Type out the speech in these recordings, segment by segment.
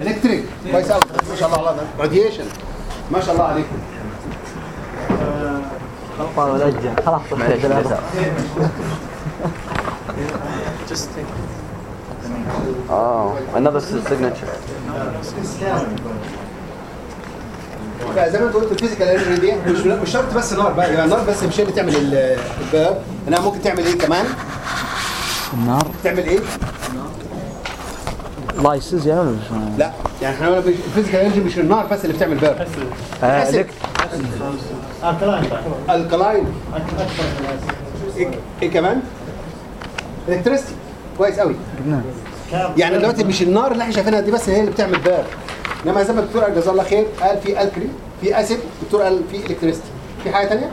الكتريك كويس قوي ما شاء الله على ده راديشن ما شاء الله عليكم طال الاجل خلاص معلش للأسف. Oh, another signature. فزي ما انت قلت الفيزيكال انرجي دي مش مش شرط بس نار بقى يعني نار بس مش هي اللي تعمل ال- الباب انها ممكن تعمل ايه كمان؟ النار تعمل ايه؟ لايسز يعني ولا مش لا يعني احنا قلنا الفيزيكال انرجي مش النار بس اللي بتعمل باب آه، أسيد. الكتريك الكلاين ايه إيه كمان؟ الكتريستي كويس قوي قلنا يعني دلوقتي مش النار اللي احنا شايفينها دي بس هي اللي بتعمل باب انما زي ما الدكتور قال جزاه الله خير قال في الكلي في اسيد الدكتور قال في الكتريستي في حاجه ثانيه؟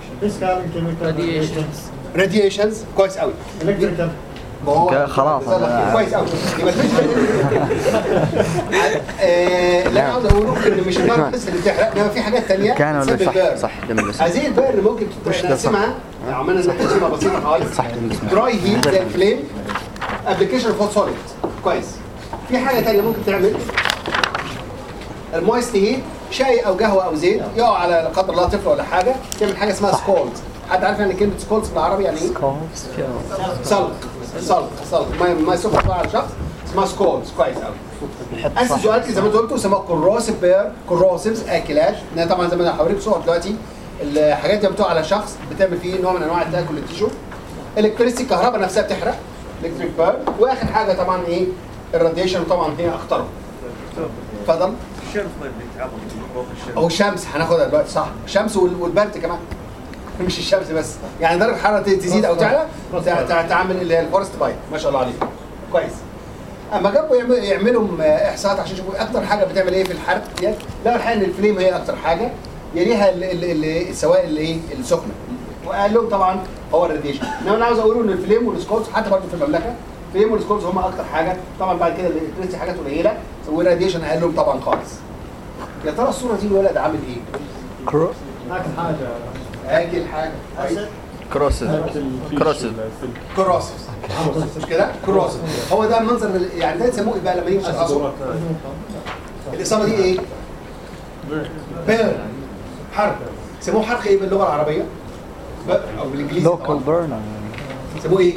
راديشنز كويس قوي الكتريكال ما هو ك- خلاص. جزاه الله خير. كويس قوي يبقى الفيزيكال آه، اللي انا عاوز اقوله ان مش النار بس اللي بتحرق انما في حاجات ثانيه كان ولا بتسبب صح باب. صح دم بس هذه البيرن ممكن نقسمها عملنا تقسيمه بسيطه خالص صح دم بس دراي هيت زي الفليم ابلكيشن فور سوليد كويس في حاجه ثانيه ممكن تعمل المويست هيت شاي او قهوه او زيت يقع على لا قدر الله طفل ولا حاجه تعمل حاجه اسمها سكولد حد عارف يعني كلمه سكولد بالعربي يعني ايه؟ سلق سلق سلق ما ما سخن بقى على شخص اسمها سكولز كويس قوي اسس سؤال زي ما انت قلت سموها كروسيف بير كروسيفز اكلات لان طبعا زي ما انا هوريك صور دلوقتي الحاجات دي بتقع على شخص بتعمل فيه نوع من انواع التاكل التيشو الكتريستي الكهرباء نفسها بتحرق الكتريك بير واخر حاجه طبعا ايه الراديشن طبعا هي اخطرهم اتفضل الشمس ما بيتعبوا فوق الشمس او الشمس هناخدها دلوقتي صح الشمس وال- والبرد كمان مش الشمس بس يعني درجه الحراره تزيد او تعلى تع- تع- تعمل اللي هي الفورست بايت ما شاء الله عليك كويس اما جابوا يعملوا يعملوا احصاءات عشان يشوفوا اكتر حاجه بتعمل ايه في الحرق ديت لقوا الحقيقه ان الفليم هي اكتر حاجه يليها ال- ال- ال- السوائل اللي ايه السخنه وقال لهم طبعا هو الراديشن انما انا عاوز اقوله ان الفليم والسكولز حتى برضه في المملكه الفليم والسكولز هم اكتر حاجه طبعا بعد كده الالكتريسيتي حاجات قليله والراديشن اقل لهم طبعا خالص يا ترى الصوره دي الولد عامل ايه؟ اكل حاجه اكل حاجه كويس كروسز كروسز كروسس مش كده؟ كروسس هو ده المنظر اللي- يعني ده يسموه ايه بقى لما يمشي الاسود الاصابه دي ايه؟ بيرن حرق يسموه حرق ايه باللغه العربيه؟ ب- او بالانجليزي لوكال طبعاً. بيرن يسموه ايه؟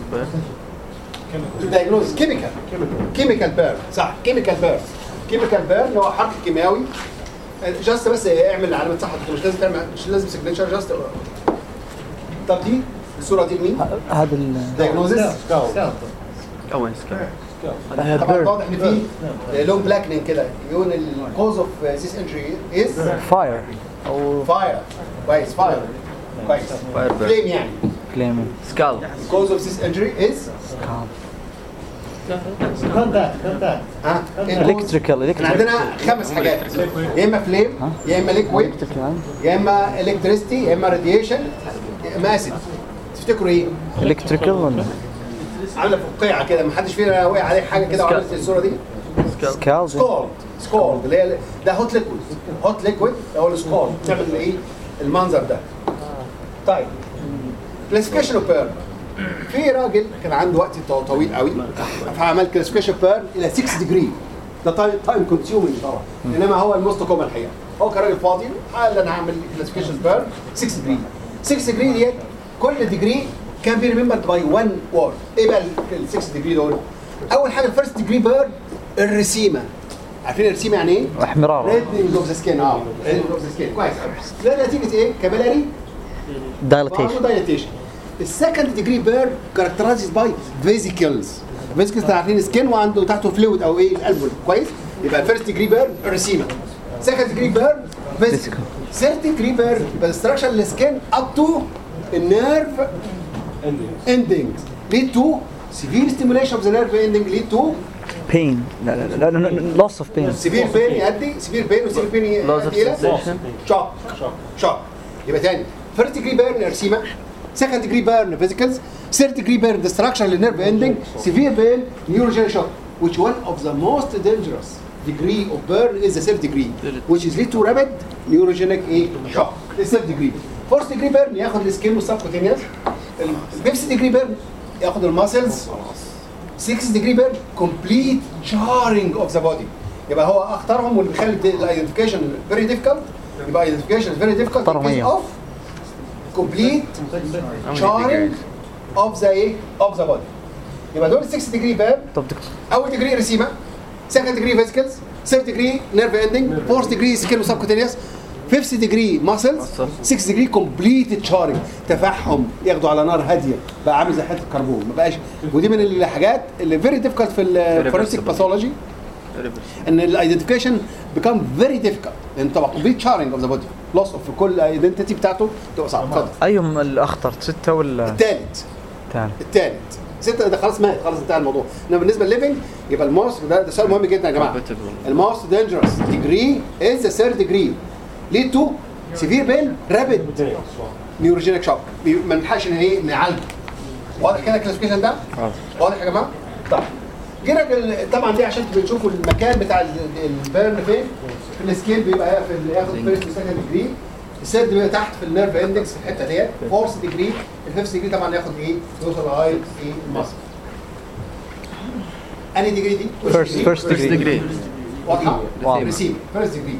دايجنوز كيميكال كيميكال بيرن صح كيميكال بيرن كيميكال بيرن هو حرق كيميائي جاست بس اعمل علامه صح مش لازم تعمل مش لازم سيجنتشر جاست طب دي الصوره دي لمين؟ هذا ال دايجنوزس اول سكان هذا طبعا بيرن واضح ان في لون بلاكنينج كده يقول الكوز اوف ذيس انجري از فاير او فاير كويس فاير كويس Fire burn. فليم يعني كليمين سكال الكوز اوف ذيس انجري از كونتاكت كونتاك ها الكتريكال احنا الكتريكال عندنا خمس حاجات يا اما فليم يا اما ليكويد يا اما الكتريستي يا اما راديشن يا اما اسيد تفتكروا ايه؟ الكتريكال ولا عامله فقاعه كده ما حدش فينا وقع عليه حاجه كده وعملت الصوره دي سكالز سكولد سكولد اللي هي ده هوت ليكويد هوت ليكويد هو السكولد تعمل ايه المنظر ده طيب كلاسيفيكيشن اوف بيرن في راجل كان عنده وقت طو- طويل قوي فعمل كلاسيفيكيشن بيرن الى 6 ديجري ده تايم تايم كونسيومينج طبعا انما هو الموست كومن الحقيقه هو كان راجل فاضي قال انا هعمل كلاسيفيكيشن بيرن 6 ديجري 6 ديجري ديت كل ديجري كان بي ريمبرد باي 1 وورد ايه بقى ال 6 ديجري دول؟ اول حاجه الفيرست ديجري بيرن الرسيمه عارفين الرسيمه يعني ايه؟ احمرار ريدنج اوف ذا سكين اه ريدنج اوف ذا سكين كويس ده نتيجه ايه؟ كابيلاري دايلاتيشن دايلاتيشن السكند ديجري بير كاركترايزد باي فيزيكلز فيزيكلز عارفين سكين وعنده تحته فلويد او ايه الالبول كويس يبقى الفيرست ديجري بير رسيمه سكند ديجري بير فيزيكال ثيرد ديجري بير بالستراكشر السكين اب تو النيرف اندنج ليد تو severe stimulation of the nerve ending lead to بين لا لا لا لوس اوف بين سيفير بين يؤدي سيفير بين وسيفير بين Loss of يؤدي الى sensation. شوك شوك يبقى تاني فيرست ديجري بيرن ارسيما سكند ديجري بيرن فيزيكلز ثيرد ديجري بيرن ديستراكشن للنيرف اندنج سيفير بين نيوروجين شوك which one of the most dangerous degree of burn is the third degree which is lead to rapid neurogenic ايه shock the third degree fourth degree burn ياخد السكين والسبكوتينيوس الفيفث degree burn ياخد الماسلز 6 degree burn complete charring of the body يبقى هو اختارهم واللي بيخلي الايدنتيفيكيشن فيري ديفيكالت يبقى ايدنتيفيكيشن فيري ديفيكالت اختارهم ايه؟ اوف كومبليت many شارنج degrees? اوف ذا ايه اوف ذا بودي يبقى دول 6 ديجري باب طب دكتور اول ديجري ريسيما سكند ديجري فيزيكلز ثيرد ديجري نيرف اندنج فورث ديجري سكين وسبكوتينيوس فيفث ديجري ماسلز 6 ديجري كومبليت تشارنج تفحم ياخدوا على نار هاديه بقى عامل زي حته كربون ما بقاش ودي من الحاجات اللي فيري ديفيكالت في الفورنسيك Irreversible. باثولوجي ان الايدنتيفيكيشن بيكام فيري ديفيكالت لان طبعا كومبليت شارنج اوف ذا بودي لوس اوف كل ايدنتيتي بتاعته تبقى صعبه اتفضل ايهم الاخطر ستة ولا الثالث تاني الثالث ستة ده خلاص مات خلاص انتهى الموضوع انما بالنسبه للليفنج يبقى الموست ده ده سؤال مهم جدا يا جماعه Compatible. الموست دينجرس ديجري از ذا ثيرد ديجري ليد تو سيفير بين رابيد نيوروجينيك شوك ما نلحقش ان ايه نعالجه واضح كده الكلاسيفيكيشن ده؟ واضح يا جماعه؟ طيب جينا ال- طبعا دي عشان بنشوفوا المكان بتاع ال- البيرن فين في السكيل بيبقى في ال- ياخد فيرست وسكند ديجري السيرد بيبقى تحت في النيرف اندكس في الحته ديت فورث ديجري الفيفث ديجري طبعا ياخد ايه؟ يوصل لغايه ايه؟ المصل انهي ديجري دي؟ First- first First degree. واضحه؟ واضح. ريسيف فيرست ديجري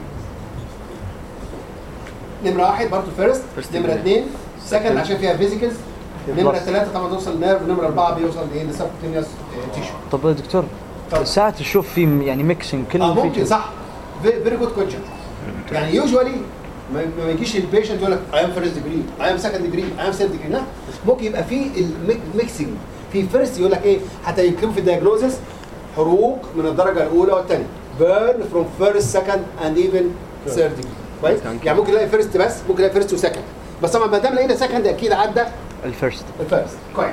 نمره واحد برضه فيرست First نمره degree. اثنين سكند Second. عشان فيها فيزيكلز نمره Plus. ثلاثه طبعا توصل نيرف نمره اربعه بيوصل ايه؟ لسبكوتينيوس تيشو طب يا دكتور طب. ساعات تشوف في يعني ميكسينج كل اه ممكن الفيتشرز. صح فيري جود كويشن يعني يوجوالي ما ما يجيش البيشنت يقول لك اي ام فيرست ديجري اي ام سكند ديجري اي ام ثيرد ديجري لا ممكن يبقى في الميكسنج في فيرست يقول لك ايه حتى يكتبوا في الدياجنوزس حروق من الدرجه الاولى والثانيه بيرن فروم فيرست سكند اند ايفن ثيرد ديجري كويس Okay. يعني ممكن نلاقي فيرست بس ممكن نلاقي فيرست وسكند بس طبعا ما دام لقينا سكند اكيد عدى الفيرست الفيرست كويس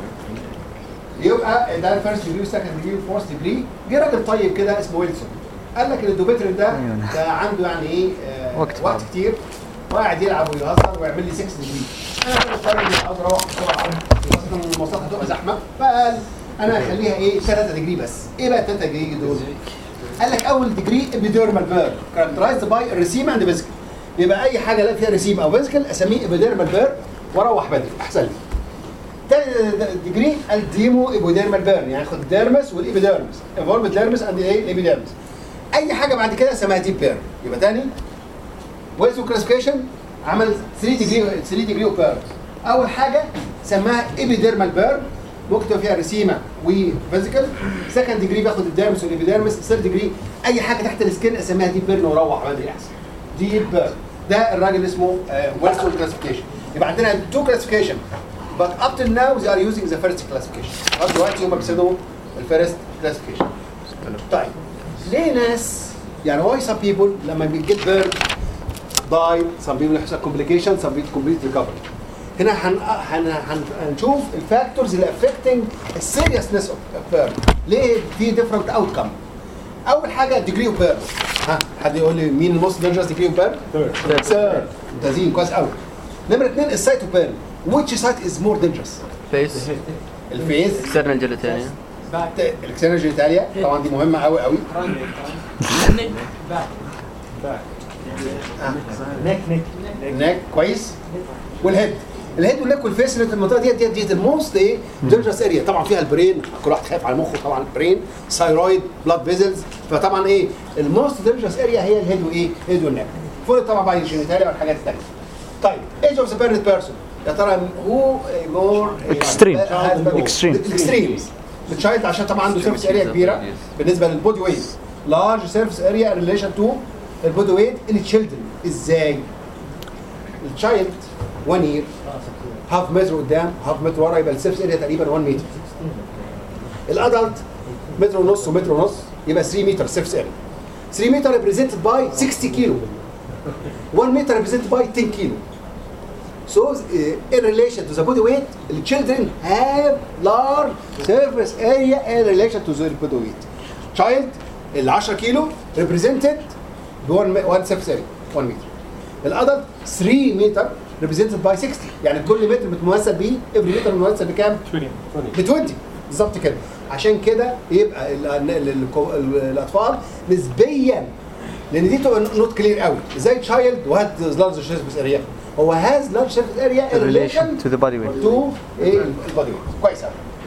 يبقى ده الفيرست ديجري والسكند ديجري والفورث ديجري جه راجل طيب كده اسمه ويلسون قال لك ان الدوبيترين ده أيوة. ده عنده يعني ايه آه وقت وقت فاضي. كتير وقاعد يلعب ويهزر ويعمل لي 6 ديجري انا راجل طيب مش عاوز اروح بسرعه خاصه ان المواصلات هتبقى زحمه فقال انا هخليها ايه 3 ديجري بس ايه بقى 3 ديجري دول؟ قال لك اول ديجري ابيديرمال بير كاركترايزد باي ريسيما اند فيزيكال يبقى اي حاجه لا فيها ريسيم او فيزيكال اسميه ابيديرمال بير واروح بدري احسن لي تاني ديجري الديمو ايبوديرمال بيرن يعني خد ديرمس والايبيديرمس انفولفد ديرمس اند ايه الايبيديرمس اي حاجه بعد كده اسمها ديب بيرن يبقى تاني ويلسون كلاسيفيكيشن عمل 3 ديجري 3 ديجري اوف بيرن اول حاجه سماها ايبيديرمال بيرن ممكن تبقى فيها ريسيما وفيزيكال سكند ديجري بياخد الديرمس والايبيديرمس ثيرد ديجري اي حاجه تحت السكين اسميها ديب بيرن وروح بدري احسن ديب بيرن ده الراجل اسمه ويلسون كلاسيفيكيشن يبقى عندنا تو كلاسيفيكيشن but up till now they are using the first classification لغايه دلوقتي هم بيستخدموا الفيرست classification طيب ليه ناس يعني why some people لما بيجيت بيرن die some people يحصل complication some people complete recovery هنا هن... هن... هن... هنشوف الفاكتورز اللي affecting السيريسنس اوف بيرن ليه في different outcome اول حاجه degree of burn ها حد يقول لي مين الموست دينجرس degree of burn؟ ثيرد ممتازين كويس قوي نمره اثنين السايت اوف بيرن which site is more dangerous؟ Face. الفيس External genitalia. الاكسنرجي ايطاليا طبعا دي مهمه قوي قوي نيك نيك الناك كويس والهيد الهيد والناك والفيس اللي في المنطقه ديت ديت ديت الموست ايه دينجرس اريا طبعا فيها البرين كل واحد خايف على مخه طبعا البرين ثايرويد بلاد فيزلز فطبعا ايه الموست دينجرس اريا هي الهيد وايه هيد والناك فوق طبعا بقى الجينيتاليا والحاجات الثانيه طيب ايج اوف ذا بيرنت بيرسون يا ترى هو مور Extreme. Extreme. اكستريمز التشايلد عشان طبعا عنده سيرفس اريا كبيره بالنسبه للبودي ويت لارج سيرفس اريا ريليشن تو البودي ويت ان تشيلدرن ازاي؟ التشايلد 1 يير هاف متر قدام هاف متر ورا يبقى السيرفس اريا تقريبا 1 متر الادلت متر ونص ومتر ونص يبقى 3 متر سيرفس اريا 3 متر represented by 60 كيلو 1 meter represented by 10 kilo. So uh, in relation to the body weight, the children have large surface area in relation to their body weight. Child ال 10 كيلو represented ب 1 1 surface area 1 meter. الادلت 3 متر represented by 60 يعني كل متر متمثل بيه every متر متمثل بكام؟ 20 ب 20 بالظبط كده عشان كده يبقى ال- ال- ال- ال- الاطفال نسبيا لان دي تبقى نوت كلير قوي زي تشايلد وهات لارج سيرفيس اريا هو هاز لارج سيرفيس اريا in relation to the body weight تو ايه البادي ويت كويس قوي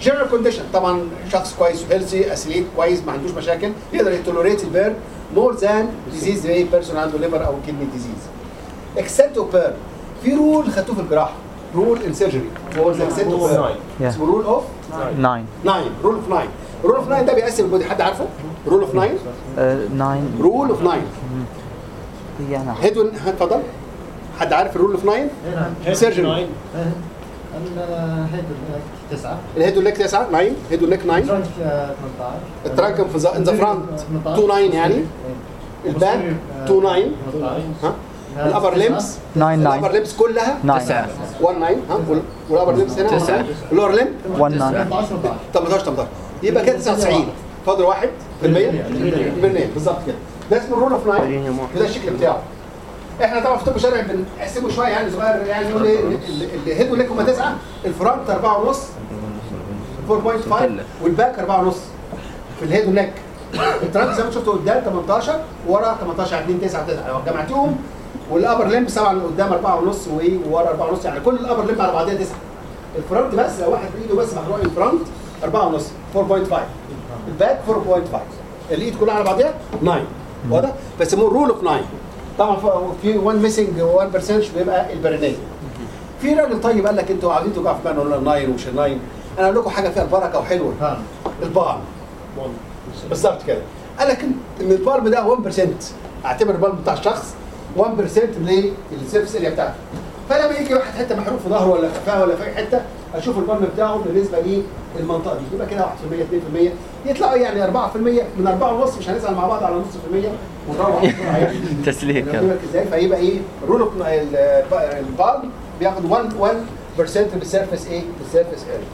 جنرال كونديشن طبعا شخص كويس وهيلثي اثليت كويس ما عندوش مشاكل يقدر يتولوريت البير مور ذان ديزيز زي بيرسون عنده ليفر او كدني ديزيز اكسنت اوف بير في رول خدتوه في الجراحه رول ان سيرجري هو ذا اكسنت اوف بير Yeah. اسمه رول اوف 9 9 رول اوف 9 رول اوف 9 ده بيقسم البودي حد عارفه؟ رول اوف 9 9 رول اوف 9 هي انا هيد ون- اتفضل حد عارف الرول اوف 9 سيرجري الهيد تسعة الهيد والنك 9 9 هيد والنك 9 ترنك 18 التراكم في ان ذا فرونت 2 9 يعني الباك 2 9 ها الابر ليمس 9 الابر 9 ليمس كلها 9 1 9 ها والابر ليمس هنا تسعة. اللور ليم 1 9 18 18 18 18 يبقى كده 99 فاضل 1 في المية بالمية بالظبط كده ده اسمه الرول اوف 9 وده الشكل بتاعه احنا طبعا في طب شرعي بنحسبه شويه يعني صغير يعني نقول ايه الهيد والليك هم 9 الفرونت 4 ونص 4.5 والباك 4 ونص في الهيد والنك الترانك زي ما شفتوا قدام 18 ورا 18 2 9 9 لو جمعتهم والابر ليمب طبعا قدام 4 ونص وورا 4 ونص يعني كل الابر ليمب على بعضها 9 الفرونت بس لو واحد بايده بس مخلوع الفرونت 4 ونص 4.5 الباك 4.5 الايد كلها على بعضها 9 واضح فيسموه رول اوف 9 طبعا ف- في 1 ميسنج 1% بيبقى البرينيه في راجل طيب قال لك انتوا عاوزين توقعوا في بالنا ولا 9 ومش 9 انا اقول لكم حاجه فيها البركه وحلوه فاهم البالم بالظبط كده قال لك ان البالم ده 1% اعتبر البالم بتاع الشخص 1% للسيرفس اريا بتاعته فلما يجي واحد حته محروق في ظهره ولا في قفاه ولا في أي حته اشوف البالم بتاعه بالنسبه للمنطقه دي يبقى كده 1% 2% يطلعوا يعني 4% من 4 ونص مش هنسال مع بعض على نص في المية ونروح بسرعة يعني. تسليك واخد بالك ازاي فيبقى ايه رول اوف البالم بياخد 1 1% بالسيرفس ايه بالسيرفس اريا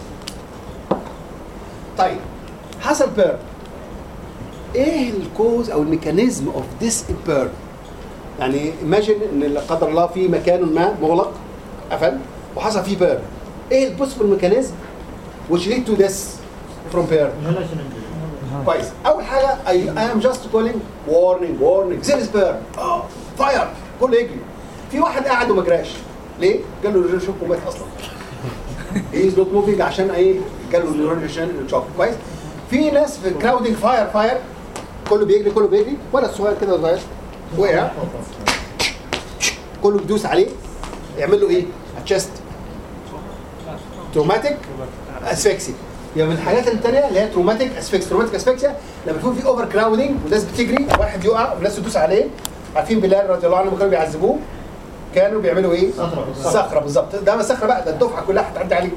طيب حصل بيرن ايه الكوز او الميكانيزم اوف ذس بيرن يعني ايماجن ان لا قدر الله في مكان ما مغلق قفل وحصل فيه بيرن ايه البوسيبل ميكانيزم which lead to this from burn كويس اول حاجه I, I am just calling warning warning there is burn اه فاير كله يجري في واحد قاعد وما جراش ليه؟ قال له الرجل شوك ومات اصلا هي از نوت موفينج عشان ايه؟ قال له الرجل شوك كويس في ناس في كراودنج فاير فاير كله بيجري كله بيجري ولد صغير كده صغير وقع كله بيدوس عليه يعمل له ايه؟ تشست تروماتيك اسفكسي يعني من الحاجات الثانيه اللي هي تروماتيك اسفكسيا تروماتيك اسفكسيا لما يكون في اوفر كراودنج والناس بتجري واحد يقع والناس تدوس عليه عارفين بلال رضي الله عنه كانوا بيعذبوه كانوا بيعملوا ايه؟ صخرة. صخره بالظبط ده ما صخره بقى ده الدفعه كلها هتعدي عليه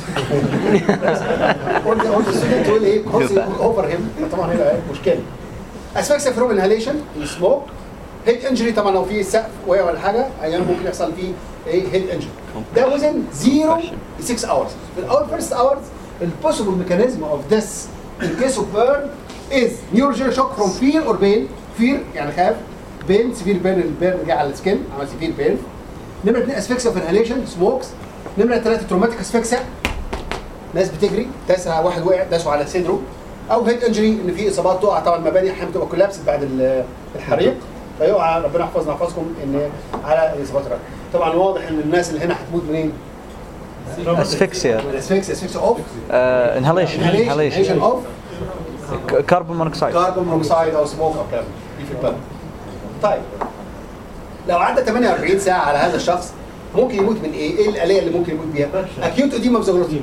قلت قلت الستودنت تقول ايه؟ اوفر هيم طبعا هنا إيه؟ مشكله اسفكسيا فروم انهاليشن سموك هيد انجري طبعا لو في سقف وقع ولا حاجه احيانا ممكن يحصل فيه ايه هيد انجري ده وزن 0 ل 6 اورز في الاول فيرست اورز البوسيبل ميكانيزم اوف ذس in case of burn is neurological shock from fear or pain fear يعني خاف بين سيفير بين البيرن جه على السكن عمل سيفير بين نمرة اثنين اسفكسيا اوف انهاليشن سموكس نمرة ثلاثة تروماتيك اسفكسيا ناس بتجري تسعة واحد وقع داسوا على صدره او هيد انجري ان في اصابات تقع طبعا المباني احيانا بتبقى كولابس بعد ال- الحريق فيقع ربنا يحفظنا ويحفظكم ان على اصابات الرجل طبعا واضح ان الناس اللي هنا هتموت منين؟ اسفكسيا الاسفكسيا اسفكسيا اوف انهاليشن انهاليشن انهاليشن اوف كربون مونوكسيد كاربون مونوكسيد او سموك او كلام دي في البلد طيب لو عدى 48 ساعه على هذا الشخص ممكن يموت من ايه؟ ايه الاليه اللي ممكن يموت بيها؟ اكيوت اديما بزغلوتي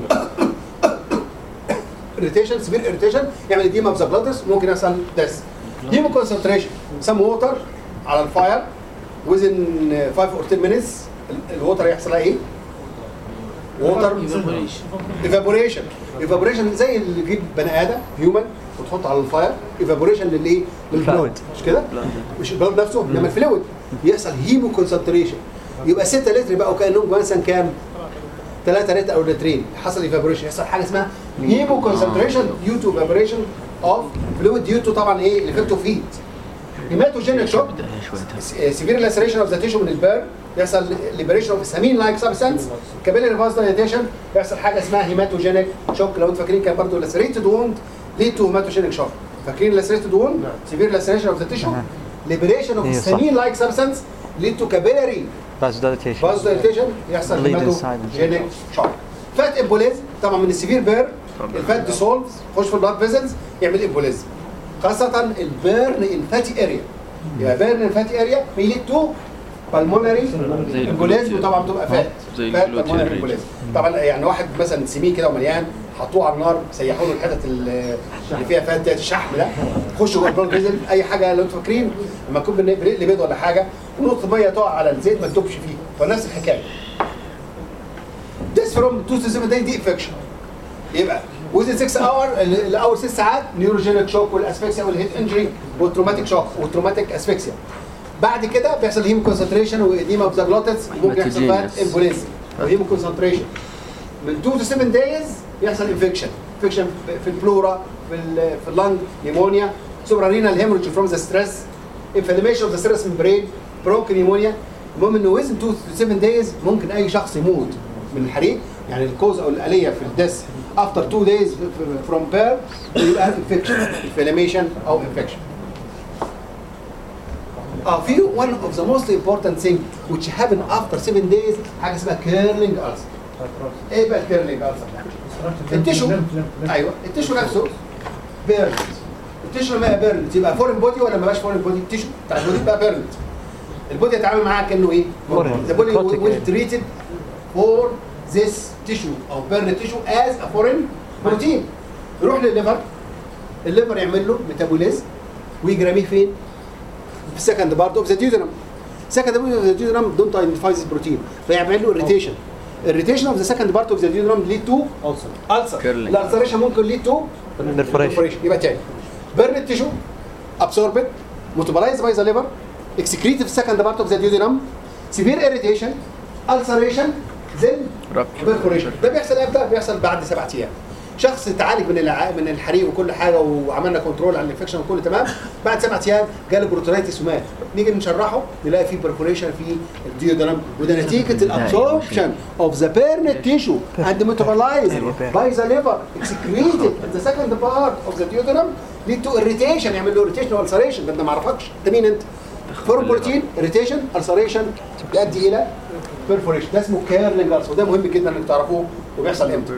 اريتيشن سيفير اريتيشن يعمل اديما بزغلوتس ممكن يحصل ديس هيمو كونسنتريشن سم ووتر على الفاير وزن 5 اور 10 مينتس الووتر يحصل لها ايه؟ ووتر ايفابوريشن ايفابوريشن زي اللي يجيب بني ادم هيومن وتحط على الفاير ايفابوريشن للايه؟ للفلويد مش كده؟ مش البلد نفسه انما الفلويد يحصل هيمو كونسنتريشن يبقى 6 لتر بقى وكانهم مثلا كام؟ 3 لتر او لترين حصل ايفابوريشن يحصل حاجه اسمها هيمو كونسنتريشن ديو تو ايفابوريشن اوف فلويد ديو تو طبعا ايه؟ الايفكت اوف هيت هيماتوجينيك شوك سيفير لاسريشن اوف ذا تيشو من البيرن يحصل ليبريشن اوف سامين لايك سبستانس كابيلاري فاز دايليتيشن يحصل حاجه اسمها هيماتوجينيك شوك لو انتوا فاكرين كان برضه لاسريتد ووند ليد تو هيماتوجينيك شوك فاكرين لاسريتد ووند سيفير لاسريشن اوف ذا تيشو ليبريشن اوف إيه، صح. سامين لايك سبستانس ليد تو كابيلاري فازوديليتيشن فاز دايليتيشن يحصل Bleed inside. هيماتوجينيك شوك فات امبوليزم طبعا من السيفير بير الفات ديسولفز يخش في البلاد فيزلز يعمل امبوليزم خاصه البيرن ان فاتي اريا يبقى بيرن ان فاتي اريا بيليد تو بالمونري زي امبوليزم وطبعا بتبقى فات زي فات الجلوتين بالمونري ريج. امبوليزم طبعا يعني واحد مثلا سمين كده ومليان حطوه على النار سيحوا له الحتت اللي اللي فيها فات ديت الشحم ده خش جوه البلاد فيزل اي حاجه لو انتوا فاكرين لما يكون بن- بنقلي بيض ولا حاجه ونقطه ميه تقع على الزيت ما تدوبش فيه فنفس الحكايه This from 2 to 7 days دي infection يبقى within 6 اور الاول 6 ساعات نيوروجينيك شوك والاسفكسيا والهيد انجري والتروماتيك شوك والتروماتيك اسفكسيا بعد كده بيحصل هيمو كونسنتريشن واديما اوف ذا جلوتس ممكن يحصل فات Heterogeneous. امبوليزم وهيمو كونسنتريشن من 2 to 7 days يحصل انفكشن انفكشن في البلورا في ال في اللنج نيمونيا سوبرارينال هيموريج فروم ذا ستريس انفلاميشن اوف ذا ستريس ممبرين برونك نيمونيا المهم انه ويزن 2 to 7 days ممكن اي شخص يموت من الحريق يعني الكوز او الاليه في الدس افتر 2 days فروم بير يبقى انفكشن انفلاميشن او انفكشن اه في one of the most important thing which happen after 7 days حاجه اسمها كيرلينج ulcer ايه بقى الكيرلينج ulcer؟ التشو ايوه التشو نفسه بيرنت التشو لما يبقى بيرنت يبقى فورين بودي ولا ما بقاش فورين بودي التشو بتاع البودي بقى بيرنت البودي يتعامل معاه كانه ايه؟ Foreign. the body will, Aquatic. will treat it for this tissue او burned tissue as a foreign protein يروح للليفر الليفر يعمل له ميتابوليزم ويجرميه فين؟ في السكند بارت اوف ذا ديودرم سكند بارت اوف ذا ديودرم دونت ايدنتيفاي ذيس بروتين فيعمل له اريتيشن الريتيشن اوف ذا سكند بارت اوف ذا ديودرم ليد تو السر Curling. الالسريشن ممكن ليد تو Perforation. يبقى تاني burn التيشو absorbed metabolized by the liver excreted في second part of the duodenum severe irritation ulceration then Rupture. perforation ده بيحصل امتى؟ بيحصل بعد سبعة ايام شخص اتعالج من الع... من الحريق وكل حاجه وعملنا كنترول على الانفكشن وكله تمام بعد سبعة ايام جاله بروتونيتس ومات نيجي نشرحه نلاقي فيه برفوريشن في الديودرم وده نتيجه الابسوربشن اوف ذا بيرنت تيشو اند ميتابولايزد باي ذا ليفر اكسكريتد ذا سكند بارت اوف ذا ديودرم ليد تو اريتيشن يعمل له اريتيشن والسريشن ده انت ما اعرفكش انت مين انت؟ فورم بروتين اريتيشن السريشن يؤدي الى بيرفوريشن ده اسمه كيرلينج وده مهم جدا انك تعرفوه وبيحصل امتى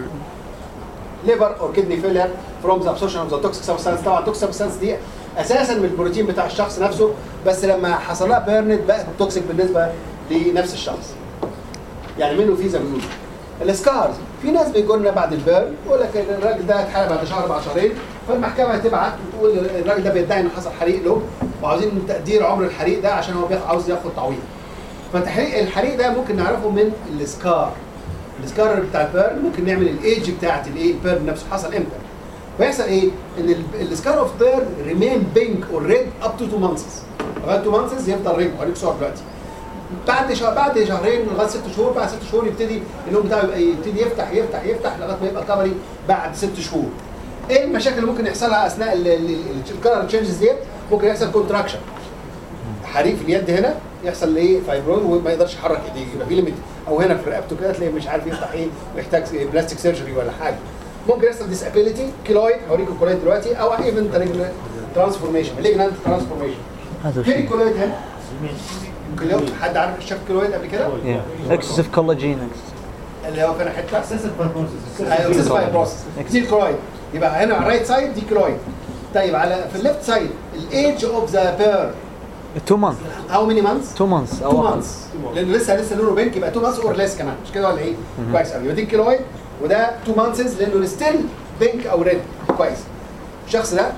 ليفر اور كدني فيلر فروم ذا ابسورشن اوف ذا توكسيك سبستانس طبعا التوكسيك سبستانس دي اساسا من البروتين بتاع الشخص نفسه بس لما حصل لها بيرنت بقت توكسيك بالنسبه لنفس الشخص يعني منه في زي ما بيقولوا السكارز في ناس بيجوا لنا بعد البيرن يقول لك الراجل ده اتحرق بعد شهر بعد شهرين فالمحكمه تبعت وتقول الراجل ده بيدعي ان حصل حريق له وعاوزين تقدير عمر الحريق ده عشان هو بياخد عاوز ياخد تعويض فالتحريق الحريق ده ممكن نعرفه من السكار السكار بتاع البيرن ممكن نعمل الايدج بتاعت الايه البيرن نفسه حصل امتى فيحصل ايه ان السكار اوف بيرن ريمين بينك اور ريد اب تو 2 مانثس لغايه 2 مانثس يفضل ريد هوريك صور دلوقتي بعد شهر بعد شهرين لغايه ست شهور بعد ست شهور يبتدي اللون بتاعه يبقى يبتدي يفتح يفتح يفتح لغايه ما يبقى كفري بعد ست شهور. ايه المشاكل اللي ممكن يحصلها اثناء الكلر تشينجز ديت؟ ممكن يحصل كونتراكشن حريق في اليد هنا يحصل ايه فايبرويد وما يقدرش يحرك ايديه يبقى في ليميت او هنا في رقبته كده تلاقيه مش عارف يفتح ايه ويحتاج بلاستيك سيرجري ولا حاجه. ممكن يحصل ديسابيليتي كيلويد هوريكم الكيلويد دلوقتي او ايفن ترانسفورميشن مالجنانت ترانسفورميشن. هذا فين شيء الكيلويد هنا؟ كيلويد حد عارف شاف الكيلويد قبل كده؟ اكسسيف كولاجين اللي هو فين حته؟ اكسسيف فايبروسيس ايوه اكسس فايبروسس دي الكرويد يبقى هنا على الرايت سايد دي كرويد طيب على في الليفت سايد الايدج اوف ذا بير 2 مانث هاو ماني مانثs 2 مانث 2 او مانثs لان لسه لسه لونه بينك يبقى 2 مانثs اور ليس كمان مش كده ولا ايه؟ كويس قوي يبقى دي الكرويد وده 2 مانثs لانه ستيل بينك او ريد كويس الشخص ده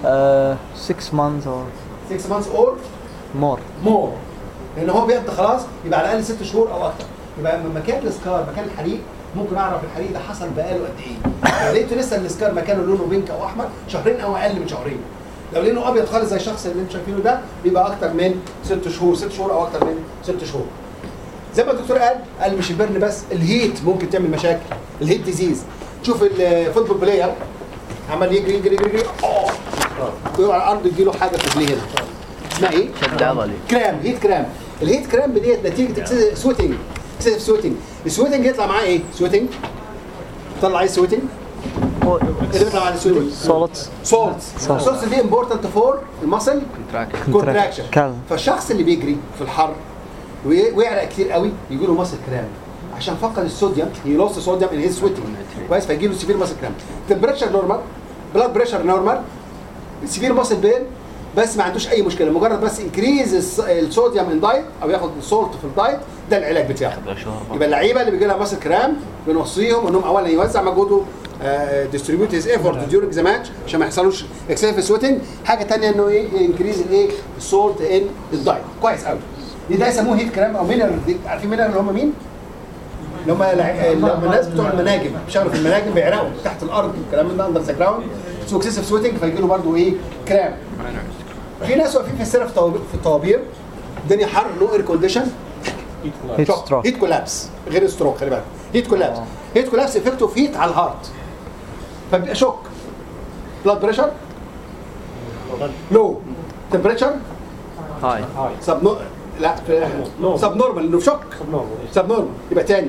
6 مانث او 6 مانثs اور مور مور لان هو بيبدا خلاص يبقى على الاقل ست شهور او اكتر يبقى من مكان السكار مكان الحريق ممكن اعرف الحريق ده حصل بقاله قد ايه لو لقيته لسه السكار مكانه لونه بينك او احمر شهرين او اقل من شهرين لو لقيته ابيض خالص زي الشخص اللي انتم شايفينه ده بيبقى اكتر من ست شهور ست شهور او اكتر من ست شهور زي ما الدكتور قال قال مش البرن بس الهيت ممكن تعمل مشاكل الهيت ديزيز شوف الفوتبول بلاير عمال يجري يجري يجري يجري اه ويقع على الارض يجي له حاجه في رجليه هنا اسمها ايه؟ شد عضلي كرام هيت كرام الهيت كرام ديت نتيجه سويتنج اكسسيف سويتنج السويتنج يطلع معاه ايه؟ سويتنج طلع ايه سويتنج؟ اللي بيطلع مع السويتنج سولتس سولتس Salts. السولتس دي امبورتنت فور المسل كونتراكت كونتراكشن كالم. فالشخص اللي بيجري في الحر وي- ويعرق كتير قوي يجي له ماسل كرام عشان فقد الصوديوم هي لوس صوديوم ان هيز سويتنج كويس فيجي له سيفير ماسل كرام تمبريتشر نورمال بلاد بريشر نورمال سيفير ماسل بين بس ما عندوش اي مشكله مجرد بس انكريز الصوديوم ان دايت او ياخد السولت في الدايت ده العلاج بتاعه يبقى اللعيبه اللي بيجي لها ماسل كرام بنوصيهم انهم اولا يوزع مجهوده ديستريبيوت هيز ايفورت ديورنج ذا ماتش عشان ما يحصلوش اكسسيف سويتنج حاجه ثانيه انه ايه انكريز الايه السولت ان الدايت كويس قوي دي ده يسموه هيت كرام او مينرال عارفين مينرال اللي هم مين؟ اللي هم الع- اللي هم الناس بتوع المناجم بيشتغلوا في المناجم بيعرقوا تحت الارض والكلام من ده اندر ذا جراوند سو اكسسيف سويتنج فيجي له برضه ايه كرام في ناس واقفين في السيره في طوابير في الطوابير الدنيا حر نو اير كونديشن هيت ستروك هيت كولابس غير ستروك خلي بالك هيت كولابس هيت كولابس افكته في هيت على الهارت فبيبقى شوك بلاد بريشر لو تمبريتشر هاي سب نو لا سب نورمال انه في شوك سب نورمال يبقى تاني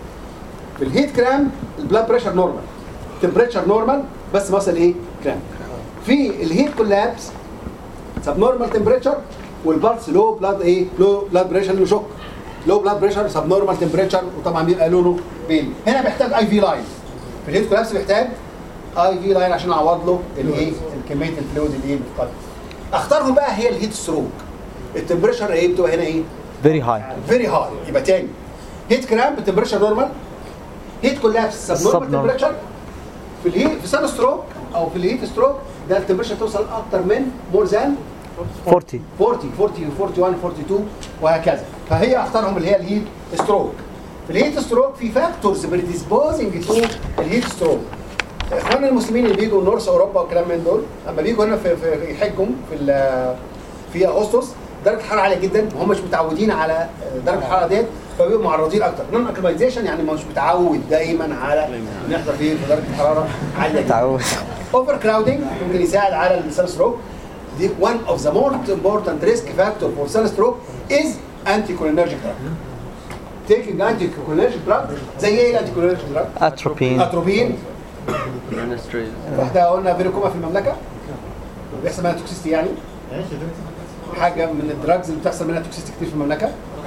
في الهيت كرام البلاد بريشر نورمال تمبريتشر نورمال بس مثلا ايه كرام في الهيت كولابس سب نورمال تمبريتشر والبلس لو بلاد ايه لو بلاد بريشر انه شوك لو بلاد بريشر سب نورمال تمبريتشر وطبعا بيبقى لونه بيل هنا بيحتاج اي في لاين في الهيت كولابس بيحتاج اي في لاين عشان اعوض له الايه كميه الفلويد اللي ايه بتقدم اختارهم بقى هي الهيت ستروك التمبريتشر ايه بتبقى هنا ايه فيري هاي فيري هاي يبقى تاني هيت كرامب التمبريتشر نورمال هيت كولابس سب نورمال Subnormal. تمبريتشر في الهيت في سان ستروك او في الهيت ستروك ده التمبريتشر توصل اكتر من مور ذان 40 40 40 41 42 وهكذا فهي اختارهم اللي هي الهيت ستروك في الهيت ستروك في فاكتورز بريديسبوزنج تو الهيت ستروك اخواننا المسلمين اللي بيجوا من نورث اوروبا والكلام من دول اما بيجوا هنا في, في يحجوا في ال- في اغسطس درجه الحراره عاليه جدا وهم مش متعودين على درجه الحراره ديت فبيبقوا معرضين اكتر نون اكلمايزيشن يعني مش متعود دايما على ان يحضر فيه في درجه الحراره عاليه جدا تعود اوفر كراودنج ممكن يساعد على السيل ستروك دي one of the most important risk factor for cell stroke is anticholinergic drug taking anticholinergic drug زي ايه الانتيكولينرجيك دراج؟ اتروبين اتروبين مينستري واحده قلنا فيروكوما في المملكه بيحصل منها توكسيستي يعني ايش يا دكتور؟ حاجه من الدراجز اللي بتحصل منها توكسيستي كتير في المملكه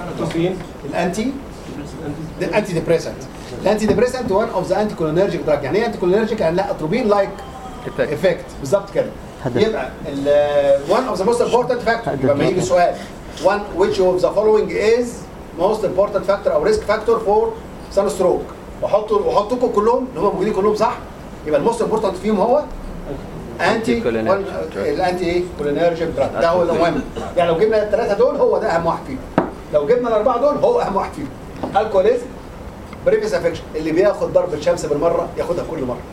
الانتي الانتي ديبريسنت الانتي ديبريسنت وان اوف ذا انتي كولينرجيك دراج يعني ايه انتي كولينرجيك يعني لا اتروبين لايك افكت بالظبط كده هدف. يبقى one of the most important factor هدف. يبقى لما يجي سؤال one which of the following is most important factor او risk factor for sun stroke واحطوا واحطكم كلهم اللي هم موجودين كلهم صح يبقى الموست امبورتنت فيهم هو انتي Cholinergic drug. الانتي ايه كولينرجيك دراج ده هو المهم يعني لو جبنا الثلاثه دول هو ده اهم واحد فيهم لو جبنا الاربعه دول هو اهم واحد فيهم الكوليزم بريفيس افكشن اللي بياخد ضربه شمس بالمره ياخدها كل مره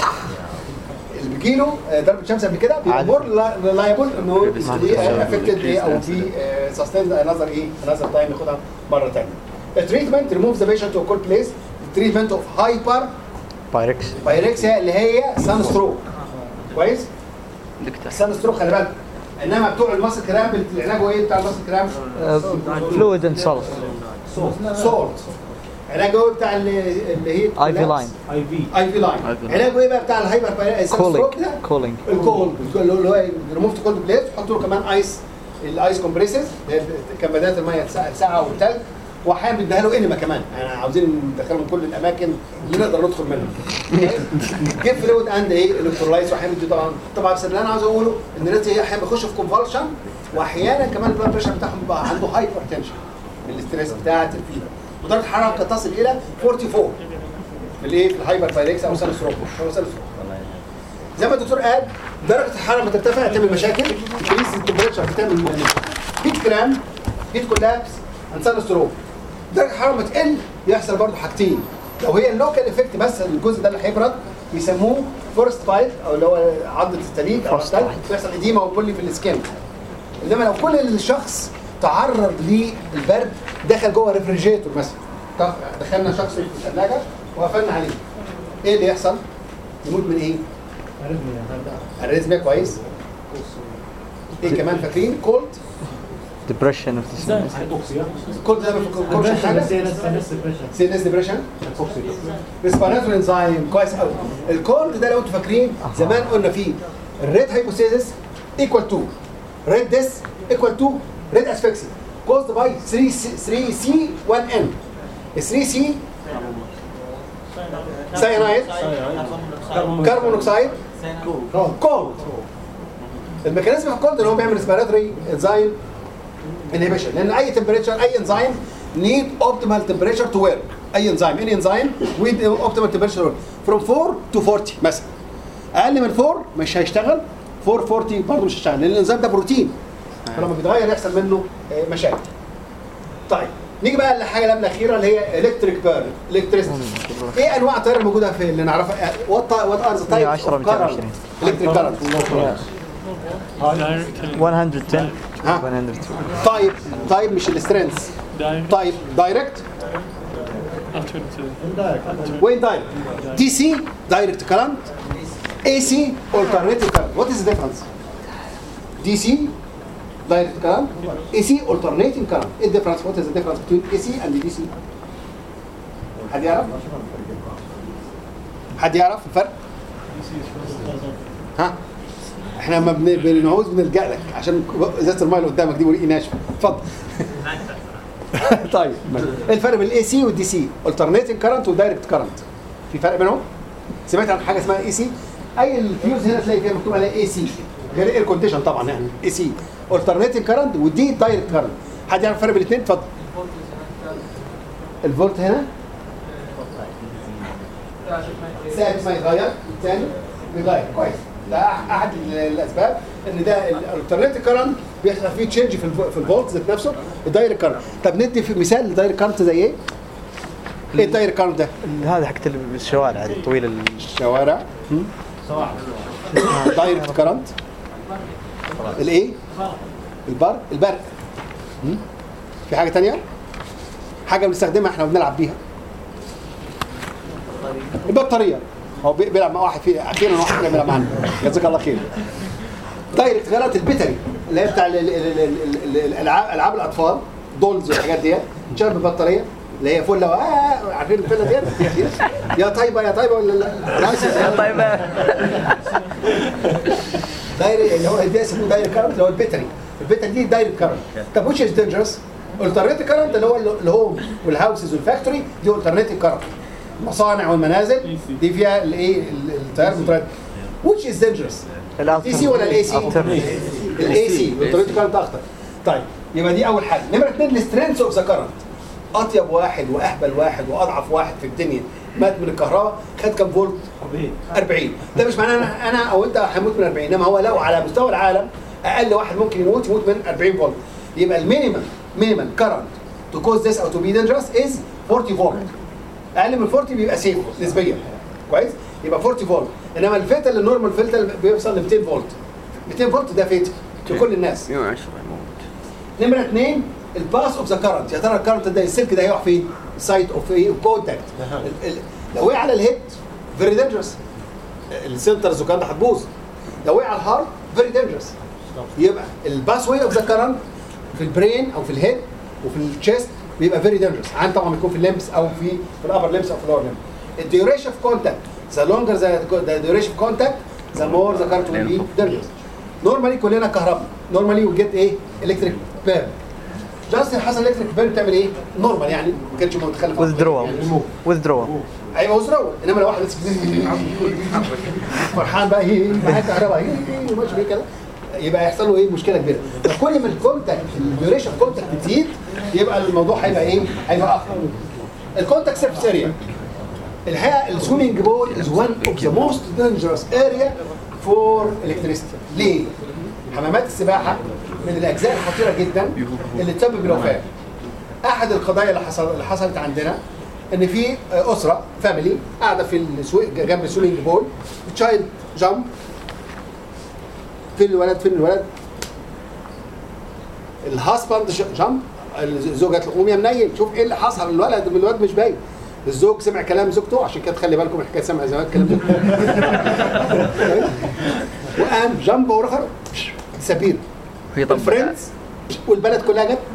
اللي بيجيله آه، ضربه شمس قبل كده بيبقى عادي. مور لايبل انه عادي. افكتد ايه او في سستيند انذر ايه انذر تايم ياخدها مره ثانيه التريتمنت ريموف ذا بيشنت تو كول بليس التريتمنت اوف هايبر بايركس بايركسيا اللي هي سان ستروك كويس دكتور سان ستروك خلي بالك انما بتوع الماسل كرام العلاج هو ايه بتاع الماسل كرام فلويد اند سولت سولت علاجه هو بتاع اللي اللي هي اي في لاين اي في لاين IV. علاجه ايه بقى بتاع الهايبر سان كولينج ستروك ده كولينج الكولد اللي هو ريموف كولد بليت وحط له كمان ايس الايس كومبريسز اللي هي كمادات الميه الساقعه الساقعة والثلج واحيانا بنديها له انما كمان يعني عاوزين ندخلهم كل الاماكن اللي نقدر ندخل منها جيب فلويد اند ايه الكترولايز واحيانا بيدي طبعا طبعا بس اللي انا عاوز اقوله ان الناس هي احيانا بيخشوا في كونفالشن واحيانا كمان البلاد بريشر بتاعهم بيبقى عنده هايبر تنشن من الاستريس بتاعت الفيبر ودرجه الحراره قد تصل الى 44 في الايه في الهايبر بايركس او سان ستروك او سان ستروك زي ما الدكتور قال درجه الحراره لما ترتفع تعمل مشاكل تقيس التمبريتشر بتعمل هيت كرام هيت كولابس انسان ستروك درجه الحراره لما تقل يحصل برضه حاجتين لو هي اللوكال افكت بس الجزء ده اللي هيبرد بيسموه فورست بايت او اللي هو عضه التليد او Frost التلج bite. بيحصل اديمه وبولي في السكين انما لو كل الشخص تعرض للبرد دخل جوه ريفريجيتور مثلا طب دخلنا شخص في الثلاجه وقفلنا عليه ايه اللي يحصل؟ يموت من ايه؟ اريثميا هذا الريزميا كويس ايه كمان فاكرين كولد ديبريشن اوف ذا كولد ده ما فكركمش حاجه سينس ديبريشن ريسبيراتوري انزايم كويس قوي الكولد ده لو انتوا فاكرين زمان قلنا فيه الريد هايبوثيسيس ايكوال تو ريد ديس ايكوال تو ريد اسفكسي كوزد باي 3 3 سي 1 ان ال 3 سي ساينايد كربون اوكسايد كولد الميكانيزم في الكولد ان هو بيعمل ريسبيراتوري انزيم انهبيشن لان اي تمبريتشر اي انزيم نيد اوبتيمال تمبريتشر تو ورك اي انزيم اني انزيم ويد اوبتيمال تمبريتشر فروم 4 تو 40 مثلا اقل من 4 مش هيشتغل 440 برضه مش هيشتغل لان الانزيم ده بروتين فلما بيتغير يحصل منه آه، مشاكل طيب نيجي بقى للحاجه اللي الاخيره اللي هي الكتريك بيرن الكتريستي ايه انواع التيار الموجوده في اللي نعرفها وات وات ار ذا تايبس 110 220. الكتريك كارنت 110 ها 120 طيب طيب مش السترينث طيب دايركت وين دايركت دي سي دايركت كارنت اي سي alternating current what is the difference DC direct current AC alternating current ايه الديفرنس what is the difference between AC and DC حد يعرف حد يعرف الفرق ها احنا لما بن- بنعوز بنلجا لك عشان ازازه الميه اللي قدامك دي وريقي ناشف اتفضل طيب ايه الفرق بين الاي سي والدي سي alternating current ودايركت current في فرق بينهم سمعت عن حاجه اسمها اي سي اي الفيوز هنا تلاقي فيها مكتوب عليها اي سي غير اير كونديشن طبعا يعني اي سي alternating current ودي دايركت current حد يعرف الفرق بين الاثنين اتفضل الفولت هنا ساعة ما يتغير الثاني بيتغير كويس ده أح- احد ال- الاسباب ان ده الالترناتيف كارنت بيحصل فيه تشينج في الف- في الفولت ذات نفسه الدايركت كارنت طب ندي في مثال للدايركت كارنت زي ايه؟ ايه الدايركت كارنت ده؟ هذا حقت الشوارع هذه الطويله ال- الشوارع دايركت كارنت الايه؟ البر البرق هم؟ في حاجه تانية؟ حاجه بنستخدمها احنا وبنلعب بيها البطاريه هو بي- بيلعب مع واحد في اخيرا واحد فينا بيلعب معانا جزاك الله خير دايركت كارنت البتري اللي هي بتاع ال- ال- ال- ال- ال- الالعاب العاب الاطفال دولز والحاجات ديت نشغل بالبطاريه اللي هي فله آه عارفين الفله ديت يا طيبه يا طيبه ولا لا يا طيبة دايركت اللي هو ده اسمه دايركت كارنت اللي هو البتري البتري دي دايركت كارنت طب وش از دينجرس الترنيتيف كارنت اللي هو الهوم والهاوسز والفاكتوري دي الترنيتيف كارنت المصانع والمنازل دي فيها الايه ال- التيار المتردد which is dangerous الاي سي ولا الاي سي؟ Alternate. الاي سي الترنيتيف كارنت اخطر طيب يبقى دي اول حاجه نمره اثنين السترينث اوف ذا كارنت اطيب واحد واهبل واحد واضعف واحد في الدنيا مات من الكهرباء خد كام فولت؟ 40 ده مش معناه انا انا او انت هنموت من 40 انما هو لو على مستوى العالم اقل واحد ممكن يموت يموت من 40 فولت يبقى المينيمم مينيمم كارنت تو كوز ذس او تو بي دينجرس از 40 فولت اقل من 40 بيبقى سيف نسبيا كويس يبقى 40 فولت انما الفيتال النورمال فيتال بيوصل ل 200 فولت 200 فولت ده فيتال لكل الناس 110 يموت نمره اثنين الباس اوف ذا كارنت يا ترى الكارنت ده السلك ده هيقع فين؟ سايت اوف ايه؟ كونتاكت لو وقع على الهيد فيري دينجرس السنترز وكان ده هتبوظ لو وقع على الهارت فيري دينجرس يبقى الباس واي اوف ذا كارنت في البرين او في الهيد وفي الشيست بيبقى فيري دينجرس عن طبعا بيكون في الليمبس او في في الابر ليمبس او في اللور ليمب الديوريشن اوف كونتاكت ذا لونجر ذا ديوريشن اوف كونتاكت ذا مور ذا كارنت ويل بي دينجرس نورمالي كلنا كهرباء نورمالي وي جيت ايه الكتريك بيرن جاست حصل الكتريك بيرن بتعمل ايه نورمال يعني ما كانش متخلف عن- withdrawal يعني withdrawal ايوه وزراوه انما لو واحد بس فرحان بقى هي معاه كهرباء هي هي وماشي بيه كده يبقى يحصل له ايه مشكله كبيره فكل ما الكونتاكت الديوريشن كونتاكت تزيد يبقى الموضوع هيبقى ايه هيبقى اخطر الكونتاكت سيرفيس اريا الحقيقه السويمنج بول از وان اوف ذا موست دينجرس اريا فور الكتريستي ليه؟ حمامات السباحه من الاجزاء الخطيره جدا اللي تسبب الوفاه احد القضايا اللي حصل اللي حصلت عندنا ان في اسره فاميلي قاعده في السوي... جنب السويمنج بول تشايلد جامب فين الولد فين الولد الهاسباند جامب الزوجه قالت له قوم يا منيل شوف ايه اللي حصل الولد الولد مش باين الزوج سمع كلام زوجته عشان كده تخلي بالكم من حكايه سمع زمان كلام زوجته وقام جامب ورخر سبيل هي طبعا الفريندز والبلد كلها جت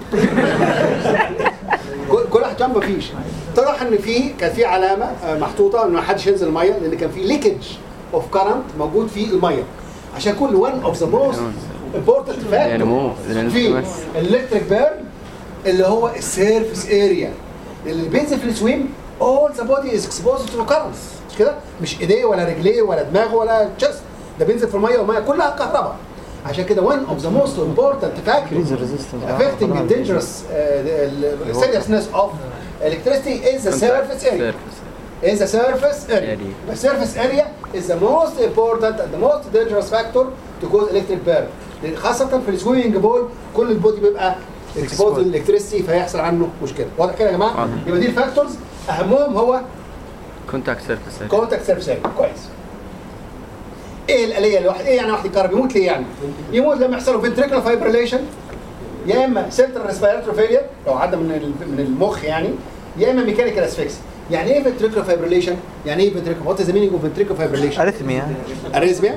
كل- كل واحد جنب مفيش اتضح ان في كان في علامه آه، محطوطه ان ما حدش ينزل الميه لان كان في ليكج اوف كارنت موجود في الميه عشان كل وان اوف ذا موست امبورتنت يعني مو فاكتور في الالكتريك بيرن اللي هو السيرفيس اريا اللي بينزل في السويم all the body is exposed to currents مش كده مش ايديه ولا رجليه ولا دماغه ولا chest ده بينزل في الميه والميه كلها كهرباء عشان كده one of the most important factors Freezer resistance. affecting the dangerous uh, the, the seriousness of electricity is the surface area is the surface area. Area. The surface area is the most important and the most dangerous factor to cause electric burn. لأن خاصة في السويمنج بول كل البودي بيبقى exposed Exposed. للالكتريستي فيحصل عنه مشكلة. واضح كده يا جماعة؟ واضح. يبقى دي الفاكتورز أهمهم هو كونتاكت سيرفيس كونتاكت سيرفيس اريا كويس. ايه الآلية اللي واحد ايه يعني واحد يتكهرب يموت ليه يعني؟ يموت لما يحصل له ventricular fibrillation يا اما سنترال ريسبيراتوري فيلير لو عدى من ال- من المخ يعني يا اما ميكانيكال اسفكسي يعني ايه ventricular fibrillation؟ يعني ايه ventricular وات از مينينج اوف ventricular fibrillation؟ Arrhythmia. اريزميا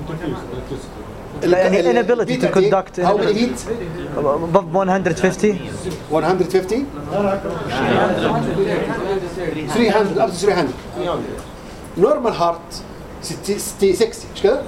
لا يعني inability to conduct how many inability. beat؟ above 150 150 300 up to 300 نورمال هارت 60 60 مش كده؟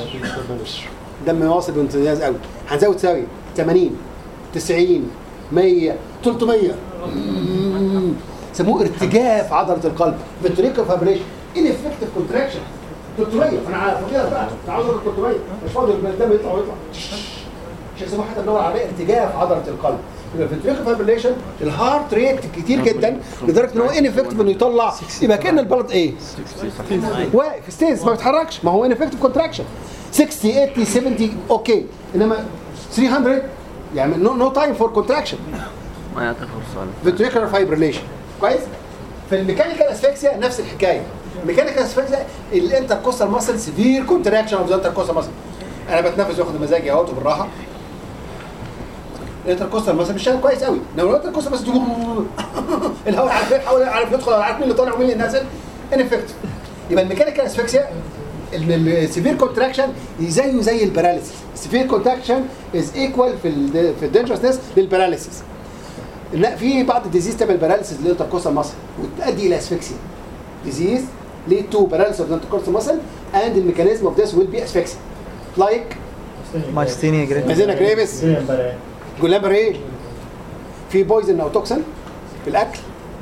دم واصل بامتياز قوي هنزود تساوي 80 90 100 300 مم. سموه ارتجاف عضله القلب ventricular fibrillation ineffective contraction 300 انا عارف كده بقى عضله 300 مش فاضي الدم يطلع ويطلع مش يسموه حتى باللغه العربيه ارتجاف عضله القلب يبقى ventricular fibrillation الهارت ريت كتير جدا لدرجه ان هو ineffective انه يطلع يبقى كان البلد ايه؟ واقف ستيز ما بيتحركش ما هو ineffective contraction 60 80 70 اوكي انما 300 يعني نو نو تايم فور كونتراكشن ما يعطي فرصه فيتريكولار فايبريليشن كويس في الميكانيكال اسفكسيا نفس الحكايه الميكانيكال اسفكسيا الانتركوستال ماسل سيفير كونتراكشن اوف ذا انتركوستال ماسل انا بتنفس واخد مزاجي اهوت بالراحه الانتركوستال ماسل بيشتغل كويس قوي لو الانتركوستال ماسل الهواء عارف يحاول عارف يدخل عارف مين اللي طالع ومين اللي نازل انفكتيف يبقى الميكانيكال اسفكسيا السيفير كونتراكشن زيه زي الباراليسيس السيفير كونتراكشن از ايكوال في ال في الدينجرسنس للباراليسيس لا في بعض الديزيز تعمل باراليسيس للانتركوستال ماسل وتؤدي الى اسفكسيا ديزيز lead to paralysis of the intercostal muscle and the mechanism of this will be asphyxia like myasthenia gravis مازينا جريفيس جولامبري في بويزن او توكسين في الاكل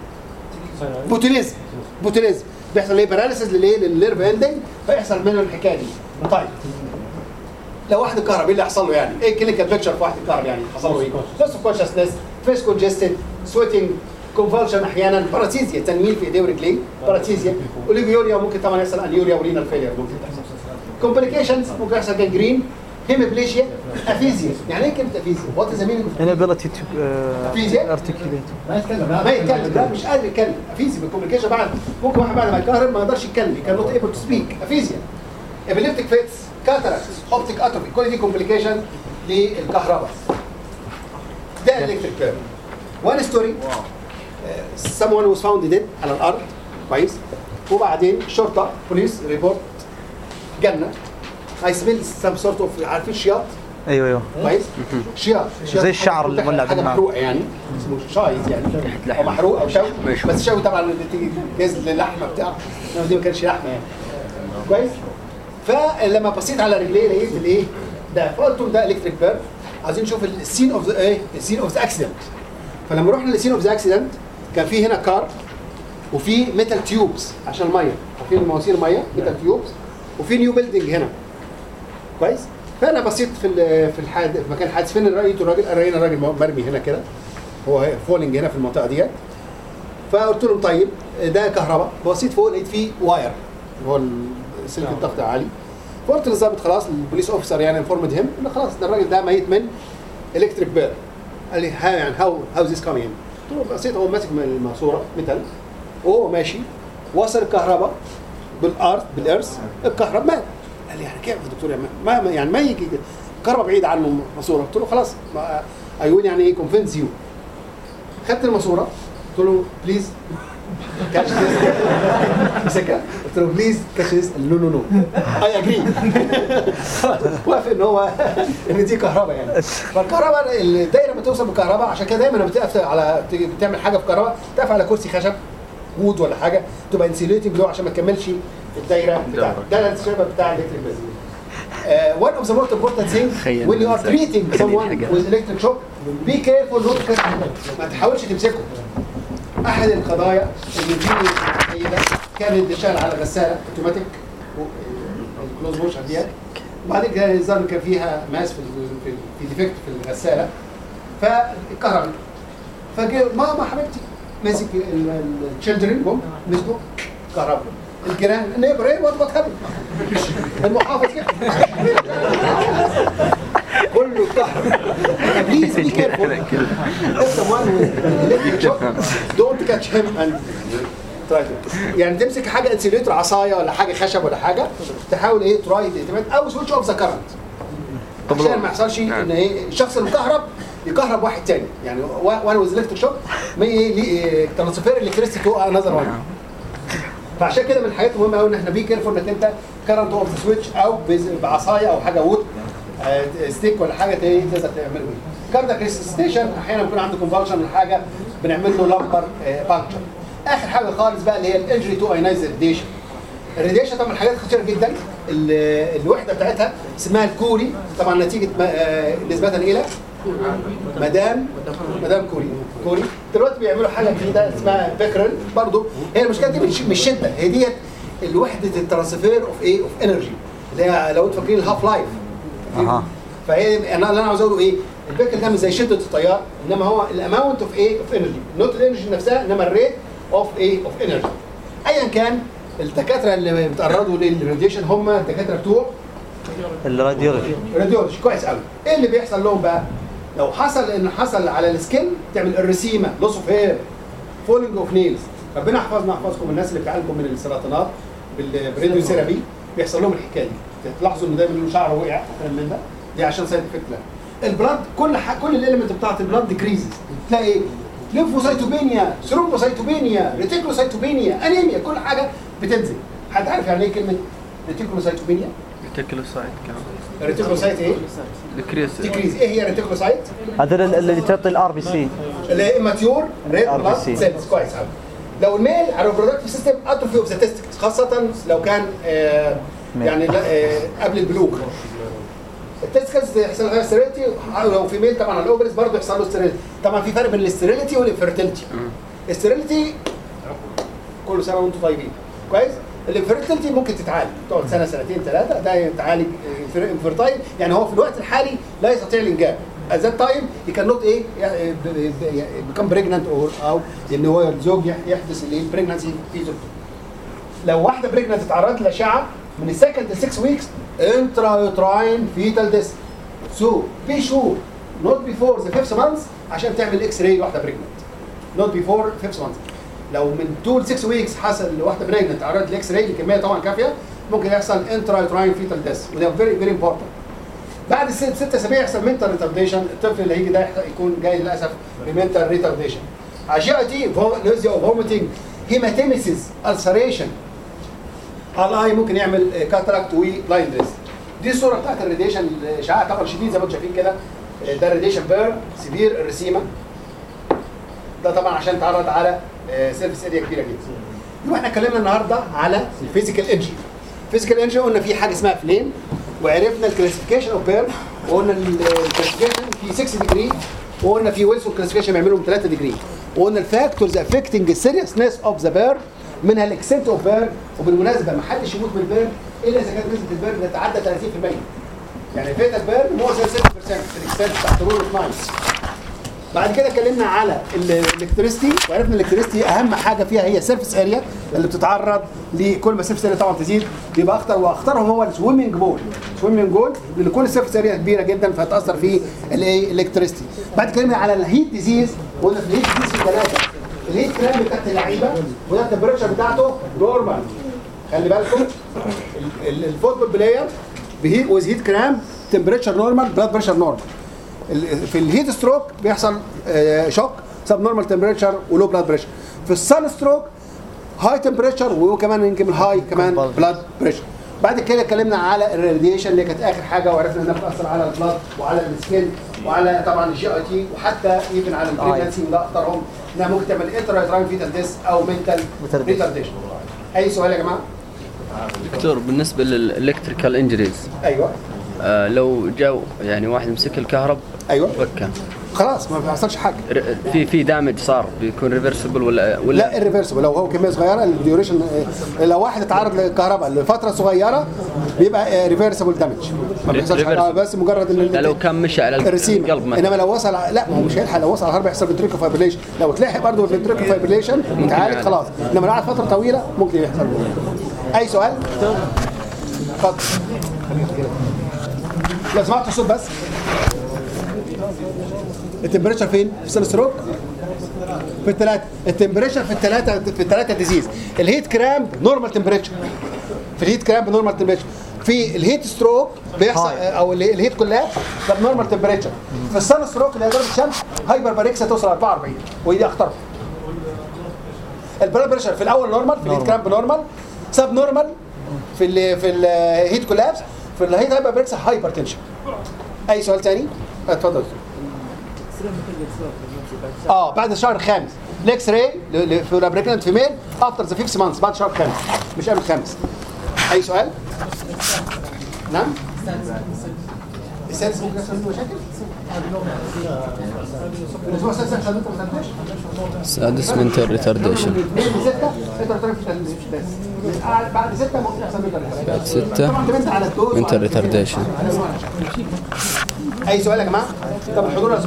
بوتوليزم بوتوليزم بيحصل ايه باراليسيس للايه للنيرف اندنج فيحصل منه الحكايه دي طيب لو واحد اتكهرب ايه اللي حصل له يعني؟ ايه كلينيكال بيكتشر في واحد اتكهرب يعني؟ حصل له ايه؟ لوس اوف كونشسنس فيس كونجستد سويتنج كونفالشن احيانا باراتيزيا تنميل في ايديه ورجليه باراتيزيا اوليجيوريا ممكن طبعا يحصل انيوريا ورينال فيلير ممكن تحصل كومبليكيشنز ممكن يحصل جانجرين هيمبليشيا افيزيا يعني ايه كلمه افيزيا؟ وات از مينينج inability to uh, Aphasia? articulate ما يتكلم ما يتكلم لا مش قادر يتكلم افيزيا بالكوميونيكيشن بعد ممكن واحد بعد ما يتكهرب ما يقدرش يتكلم كان نوت ايبل تو سبيك افيزيا ابيليبتيك فيتس كاتاراكس اوبتيك اتروفي كل دي كومبليكيشن للكهرباء ده الكتريك بيرن وان ستوري someone was found dead على الارض كويس وبعدين شرطه بوليس ريبورت جنه I smell some sort of عارفين شياط ايوه ايوه كويس شياط شياط زي الشعر اللي مولع حاجه بالنار. محروقه يعني اسمه شايز يعني او محروق او شوي مشوي. بس شوي طبعا اللي تيجي جاز للحمه بتاع إنما دي ما كانش لحمه يعني كويس فلما بصيت على رجليه لقيت الايه ده فقلت لهم ده الكتريك بيرن عايزين نشوف السين اوف ذا ايه السين اوف ذا اكسيدنت فلما رحنا للسين اوف ذا اكسيدنت كان في هنا كار وفي ميتال تيوبس عشان الميه عارفين مواسير ميه ميتال تيوبس وفي نيو بيلدينج هنا كويس فانا بصيت في ال- في الحاد في مكان الحادث فين لقيت الراجل لقينا الراجل مرمي هنا كده هو فولنج هنا في المنطقه ديت فقلت لهم طيب ده كهرباء بصيت فوق لقيت فيه واير اللي هو سلك الضغط عالي فقلت للظابط خلاص البوليس اوفيسر يعني انفورمد هيم ان خلاص ده الراجل ده ميت من الكتريك بير قال لي ها يعني هاو هاو ذيس كامينج قلت له بصيت هو ماسك من الماسوره ميتال وهو ماشي وصل الكهرباء بالارض بالارث الكهرباء مات قال لي يعني كيف يا دكتور يعني ما ما- يعني ما يجي الكهرباء بعيد عنه ماسوره قلت له خلاص اي ويل يعني ايه كونفينس يو خدت الماسوره قلت له بليز كاتش ذيس مسكها قلت له بليز كاتش ذيس نو نو نو اي اجري وافق ان هو ان دي كهرباء يعني فالكهرباء الدايره بتوصل بالكهرباء عشان كده دايما لما بتقف على بتعمل حاجه في كهرباء تقف على كرسي خشب وود ولا حاجه تبقى انسيليتنج له عشان ما تكملش الدايره بتاعتك ده الانسيليتنج بتاع الالكتريك بس Uh, one of the most important things تخيل when you are الإنسان. treating خلي someone الحاجة. with electric shock be careful not to touch him. ما تحاولش تمسكه احد القضايا اللي في سيده كانت بتشتغل على غساله اوتوماتيك الكلوز موشن ديت وبعدين كان الظاهر كان فيها ماس في ال- في ال- في ديفكت في الغساله فاتكهربت فجاء ماما حبيبتي مسك التشيلدرن جم مسكوا كهربوا الجيران النيبر ايه وات وات هابن المحافظ كده كله كهرب بليز بي كيرفول if someone with electric shock don't catch him and try to يعني تمسك حاجه انسيليتر عصايه ولا حاجه خشب ولا حاجه تحاول ايه تراي او سويتش اوف ذا كرنت طب عشان لو- ما يحصلش نعم. ان ايه الشخص المكهرب يكهرب واحد تاني يعني وانا ويز الكتريك شوك ما ايه ليه ترانسفير الكتريستي تو انذر وان فعشان كده من الحاجات المهمه قوي ان احنا بي كيرفول انك انت كرنت اوف ذا سويتش او بز- بعصايه او حاجه وود ستيك ولا حاجه تاني تقدر تعمل بيه كاردك ستيشن احيانا بيكون عنده كونفالشن من حاجه بنعمل له لمبر بانكشر اخر حاجه خالص بقى اللي هي الانجري تو اينايز ريديشن الراديشن طبعا حاجات خطيره جدا ال- الوحده بتاعتها اسمها الكوري طبعا نتيجه ما- آه، نسبه الى مدام مدام كوري كوري دلوقتي بيعملوا حاجه جديده اسمها بيكرل برضو هي المشكله دي مش مش شده هي ديت الوحده الترانسفير اوف ايه اوف انرجي اللي هي لو انتوا فاكرين الهاف لايف اها فهي انا اللي انا عاوز اقوله ايه البيكل ده مش زي شده التيار انما هو الاماونت اوف ايه اوف انرجي نوت الانرجي نفسها انما الريت اوف ايه اوف انرجي ايا كان الدكاتره اللي بيتعرضوا للراديشن هم الدكاتره بتوع الراديولوجي راديولوجي كويس قوي ايه اللي بيحصل لهم بقى لو حصل ان حصل على السكن تعمل الرسيمه لوس اوف هير فولينج اوف نيلز ربنا يحفظنا يحفظكم الناس اللي بتعالجوا من السرطانات بالراديو ثيرابي بيحصل لهم الحكايه دي تلاحظوا ان دايما له شعره وقع وكلام من ده دي عشان سايد افكت لا البلاد كل ح... كل الاليمنت بتاعت البلاد ديكريزز تلاقي ايه ليمفوسايتوبينيا ثرومبوسايتوبينيا ريتيكولوسايتوبينيا انيميا كل حاجه بتنزل حد عارف يعني ايه كلمه ريتيكولوسايتوبينيا ريتيكولوسايت كمان الريتيكولوسايت ايه الكريس ديكريز ايه هي الريتيكولوسايت هذول اللي تعطي الار بي سي اللي هي اماتيور ريد RBC. بلاد سيلز كويس قوي لو الميل على البرودكتيف سيستم اتروفي اوف ذا تيستكس خاصه لو كان آه يعني لا آه قبل البلوغ التيستكس يحصل لها ستيريلتي لو في ميل طبعا على الاوبرز برضه يحصل له ستيريلتي طبعا في فرق بين الاستيريلتي والانفيرتيلتي الاستيريلتي كل سنه وانتم طيبين كويس الانفيرتيلتي ممكن تتعالج تقعد سنه سنتين ثلاثه ده يتعالج انفيرتايل يعني هو في الوقت الحالي لا يستطيع الانجاب at that time he cannot ايه يعني ب- ب- become pregnant or او ان هو الزوج يح- يحدث الايه pregnancy في زوجته لو واحده بريجننت اتعرضت لاشعه من السكند ل 6 ويكس انترا يوتراين فيتال ديس سو بي شور نوت بيفور ذا فيفث مانث عشان تعمل اكس راي لواحده بريجننت نوت بيفور فيفث مانث لو من طول 6 ويكس حصل لواحده بريجننت تعرضت لاكس راي بكميه طبعا كافيه ممكن يحصل انترا يوتراين فيتال ديس وده فيري فيري امبورتنت بعد الست ست اسابيع يحصل منتال ريتارديشن الطفل اللي هيجي ده يح- يكون جاي للاسف بمنتال ريتارديشن عشيرتي نوزيا وفوميتنج هيماتيميسيس السريشن الاي ممكن يعمل كاتراكت وبلايندنس دي الصوره بتاعت الراديشن الاشعاع طبعا شديد زي ما انتم شايفين كده ده الراديشن بير سيفير الرسيمه ده طبعا عشان اتعرض على سيرفيس اريا كبيره جدا يبقى احنا اتكلمنا النهارده على الفيزيكال انجن الفيزيكال انجن قلنا في حاجه اسمها فليم وعرفنا الكلاسيفيكيشن اوف بير وقلنا الكلاسيفيكيشن في 6 ديجري وقلنا في ويلسون كلاسيفيكيشن بيعملهم 3 ديجري وقلنا الفاكتورز افكتنج السيريسنس اوف ذا بير منها الاكسنت اوف بير وبالمناسبه ما حدش يموت من البير الا اذا كانت نسبه البير تتعدى 30% يعني فيتا البير مو زي 6% في الاكسنت بتاعت رول اوف ناينز بعد كده اتكلمنا على الالكتريستي وعرفنا الالكتريستي اهم حاجه فيها هي السيرفس اريا اللي بتتعرض لكل ما السيرفس اريا طبعا تزيد بيبقى اخطر واخطرهم هو السويمنج بول السويمنج بول لان كل السيرفس اريا كبيره جدا فهتاثر في الايه الالكتريستي بعد اتكلمنا على الهيت ديزيز وقلنا في الهيت ديزيز في ثلاثه الهيت كرام بتاعت اللعيبه وده التمبريتشر بتاعته نورمال خلي بالكم ال- ال- الفوتبول بلاير بهيت ويز هيت كرام تمبريتشر نورمال بلاد بريشر نورمال ال- في الهيت ستروك بيحصل آه، شوك سب نورمال تمبريتشر ولو بلاد بريشر في السان ستروك هاي تمبريتشر وكمان يمكن الهاي كمان بلاد بريشر بعد كده اتكلمنا على الراديشن اللي كانت اخر حاجه وعرفنا انها بتاثر على البلاد وعلى السكين وعلى طبعا الجي اي تي وحتى يمكن على البريجنسي وده اخطرهم انها ممكن تعمل انترا فيتال ديس او منتال Retardation. ريتارديشن اي سؤال يا جماعه؟ دكتور بالنسبه للالكتريكال انجريز ايوه آه لو جاء يعني واحد مسك الكهرب ايوه فكه خلاص ما بيحصلش حاجه ر- في في دامج صار بيكون ريفرسبل ولا ولا لا الريفرسبل لو هو كميه صغيره الديوريشن لو واحد اتعرض للكهرباء لفتره صغيره بيبقى ريفرسبل دامج ما بيحصلش حاجه Reversible. بس مجرد ان لا لو كان مشى على الرسيم القلب مثلا انما لو وصل ع- لا ما هو مش هيلحق لو وصل على الهرب يحصل فنتريكو فايبريشن لو اتلحق برضه الفنتريكو فايبريشن متعالج يعالج. خلاص انما لو قعد فتره طويله ممكن يحصل اي سؤال؟ اتفضل لو سمعت الصوت بس التمبريتشر فين؟ في سن ستروك؟ في الثلاثة التمبريتشر في الثلاثة في الثلاثة ديزيز الهيت كرامب نورمال تمبريتشر في الهيت كرامب نورمال تمبريتشر في الهيت ستروك بيحصل او ال- الهيت كلها ده بنورمال تمبريتشر في السن ستروك اللي هي درجه الشمس هايبر باريكسيا توصل 44 ودي اخطر البلاد بريشر في الاول نورمال في الهيت كرامب نورمال سب نورمال في ال في الهيت كولابس في الهيت هايبر باريكسيا هايبر تنشن اي سؤال تاني؟ اتفضل اه بعد الشهر الخامس الاكس راي في الابريكانت فيميل افتر ذا 5 مانثs بعد الشهر الخامس مش قبل الخامس اي سؤال؟ نعم؟ السادس ممكن يحصل منه مشاكل؟ الاسبوع السادس يحصل منه مشاكل؟ سادس منتال ريتارديشن من اثنين لسته انت بتعرف السادس بعد سته ممكن يحصل منه بعد ستة طبعا ديبند على الدوز منتال ريتارديشن اي سؤال يا جماعه؟ طب الحضور